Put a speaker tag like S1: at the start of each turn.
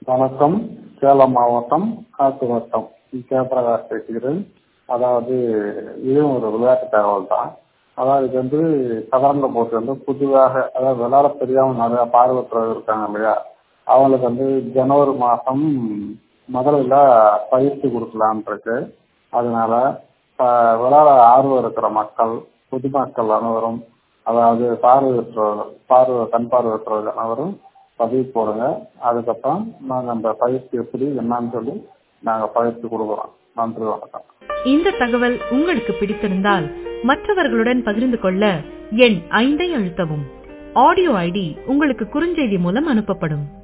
S1: வணக்கம் சேலம் மாவட்டம் காட்டு வட்டம் ஜெயபிரகாஷ் பேசுகிறேன் அதாவது இதுவும் ஒரு விளையாட்டு தகவல் தான் அதாவது இது வந்து சதுரங்க போட்டி வந்து புதிதாக அதாவது விளையாட தெரியாம நிறைய பார்வையற்றவர்கள் இருக்காங்க இல்லையா அவங்களுக்கு வந்து ஜனவரி மாதம் முதல்ல பயிற்சி கொடுக்கலான்ட்டு இருக்கு அதனால ஆஹ் விளையாட ஆர்வம் இருக்கிற மக்கள் பொதுமக்கள் அனைவரும் அதாவது பார்வையற்றவர்கள் பார்வை கண் பார்வையற்றவர்கள் அனைவரும் பதிவு போடுங்க அதுக்கப்புறம் நாங்கள் அந்த பயிற்சி எப்படி என்னன்னு சொல்லி நாங்கள் பயிற்சி கொடுக்குறோம் நன்றி வணக்கம்
S2: இந்த தகவல் உங்களுக்கு பிடித்திருந்தால் மற்றவர்களுடன் பகிர்ந்து கொள்ள எண் ஐந்தை அழுத்தவும் ஆடியோ ஐடி உங்களுக்கு குறுஞ்செய்தி மூலம் அனுப்பப்படும்